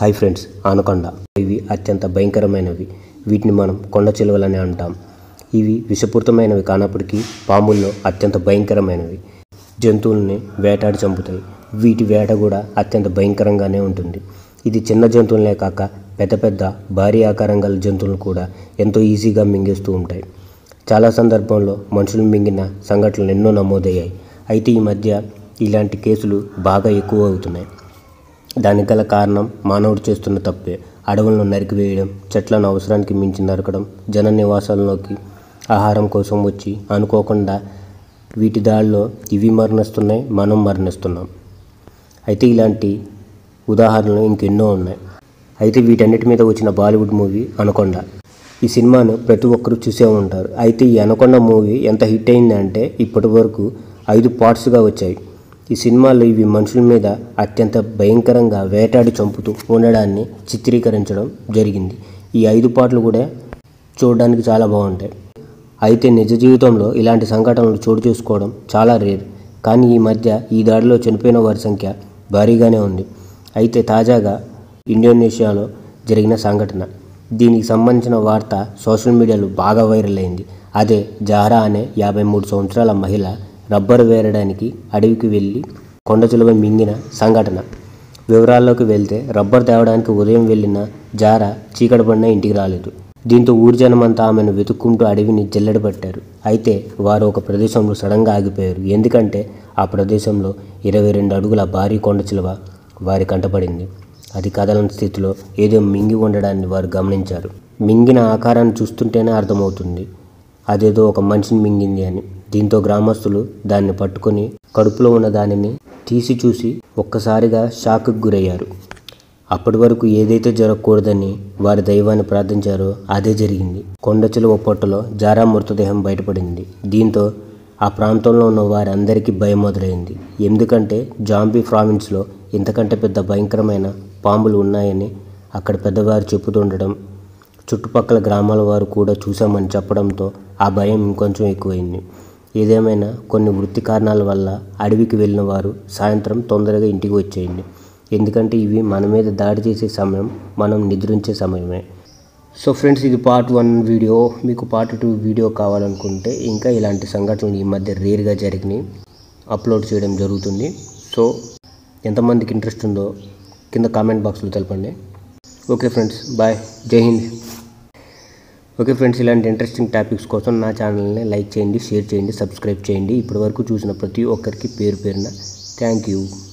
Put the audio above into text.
hi friends anaconda ఇవి అత్యంత భయంకరమైనవి వీటిని మనం కొండ చిలువలని అంటాం ఇవి విషపూరితమైనవి కానప్పటికీ పాముల్లో అత్యంత భయంకరమైనవి జంతువుల్ని వేటాడి చంపుతాయి వీటి వేట కూడా అత్యంత భయంకరంగానే ఉంటుంది ఇది చిన్న జంతువులనే కాక పెద్ద పెద్ద భారీ ఆకారం గల జంతువులను కూడా ఎంతో ఈజీగా మింగేస్తూ ఉంటాయి చాలా సందర్భంలో మనుషులు మింగిన సంఘటనలు ఎన్నో నమోదయ్యాయి అయితే ఈ మధ్య ఇలాంటి కేసులు బాగా ఎక్కువ అవుతున్నాయి దానికి గల కారణం మానవుడు చేస్తున్న తప్పే అడవులను నరికివేయడం చెట్లను అవసరానికి మించి నరకడం జన నివాసాల్లోకి ఆహారం కోసం వచ్చి అనుకోకుండా వీటి దాడిలో ఇవి మరణిస్తున్నాయి మనం మరణిస్తున్నాం అయితే ఇలాంటి ఉదాహరణలు ఇంకెన్నో ఉన్నాయి అయితే వీటన్నిటి మీద వచ్చిన బాలీవుడ్ మూవీ అనకొండ ఈ సినిమాను ప్రతి ఒక్కరూ చూసే ఉంటారు అయితే ఈ అనకొండ మూవీ ఎంత హిట్ అయిందంటే ఇప్పటి వరకు ఐదు పార్ట్స్గా వచ్చాయి ఈ సినిమాలో ఇవి మనుషుల మీద అత్యంత భయంకరంగా వేటాడి చంపుతూ ఉండడాన్ని చిత్రీకరించడం జరిగింది ఈ ఐదు పాటలు కూడా చూడడానికి చాలా బాగుంటాయి అయితే నిజ జీవితంలో ఇలాంటి సంఘటనలు చోటు చేసుకోవడం చాలా రేర్ కానీ ఈ మధ్య ఈ దాడిలో చనిపోయిన వారి సంఖ్య భారీగానే ఉంది అయితే తాజాగా ఇండోనేషియాలో జరిగిన సంఘటన దీనికి సంబంధించిన వార్త సోషల్ మీడియాలో బాగా వైరల్ అయింది అదే జారా అనే యాభై మూడు సంవత్సరాల మహిళ రబ్బరు వేరడానికి అడవికి వెళ్ళి కొండ చిలువ మింగిన సంఘటన వివరాల్లోకి వెళ్తే రబ్బర్ తేవడానికి ఉదయం వెళ్ళిన జారా చీకటి పడినా ఇంటికి రాలేదు దీంతో ఊరి జనమంతా ఆమెను వెతుక్కుంటూ అడవిని జల్లెడబట్టారు అయితే వారు ఒక ప్రదేశంలో సడన్గా ఆగిపోయారు ఎందుకంటే ఆ ప్రదేశంలో ఇరవై రెండు అడుగుల భారీ కొండ చిలువ వారి కంటపడింది అది కదలని స్థితిలో ఏదో మింగి ఉండడాన్ని వారు గమనించారు మింగిన ఆకారాన్ని చూస్తుంటేనే అర్థమవుతుంది అదేదో ఒక మనిషిని మింగింది అని దీంతో గ్రామస్తులు దాన్ని పట్టుకొని కడుపులో ఉన్న దానిని తీసి చూసి ఒక్కసారిగా షాక్కు గురయ్యారు అప్పటి వరకు ఏదైతే జరగకూడదని వారి దైవాన్ని ప్రార్థించారో అదే జరిగింది కొండ చిలువ పొట్టలో జారా మృతదేహం బయటపడింది దీంతో ఆ ప్రాంతంలో ఉన్న వారందరికీ భయం మొదలైంది ఎందుకంటే జాంబీ ప్రావిన్స్లో ఇంతకంటే పెద్ద భయంకరమైన పాములు ఉన్నాయని అక్కడ పెద్దవారు చెబుతుండడం చుట్టుపక్కల గ్రామాల వారు కూడా చూశామని చెప్పడంతో ఆ భయం ఇంకొంచెం ఎక్కువైంది ఏదేమైనా కొన్ని వృత్తి కారణాల వల్ల అడవికి వెళ్ళిన వారు సాయంత్రం తొందరగా ఇంటికి వచ్చేయండి ఎందుకంటే ఇవి మన మీద దాడి చేసే సమయం మనం నిద్రించే సమయమే సో ఫ్రెండ్స్ ఇది పార్ట్ వన్ వీడియో మీకు పార్ట్ టూ వీడియో కావాలనుకుంటే ఇంకా ఇలాంటి సంఘటనలు ఈ మధ్య రేర్గా జరిగినాయి అప్లోడ్ చేయడం జరుగుతుంది సో ఎంతమందికి ఇంట్రెస్ట్ ఉందో కింద కామెంట్ బాక్స్లో తెలపండి ఓకే ఫ్రెండ్స్ బాయ్ జై హింద్ ఓకే ఫ్రెండ్స్ ఇలాంటి ఇంట్రెస్టింగ్ టాపిక్స్ కోసం నా ఛానల్ని లైక్ చేయండి షేర్ చేయండి సబ్స్క్రైబ్ చేయండి ఇప్పటివరకు చూసిన ప్రతి ఒక్కరికి పేరు పేరున థ్యాంక్ యూ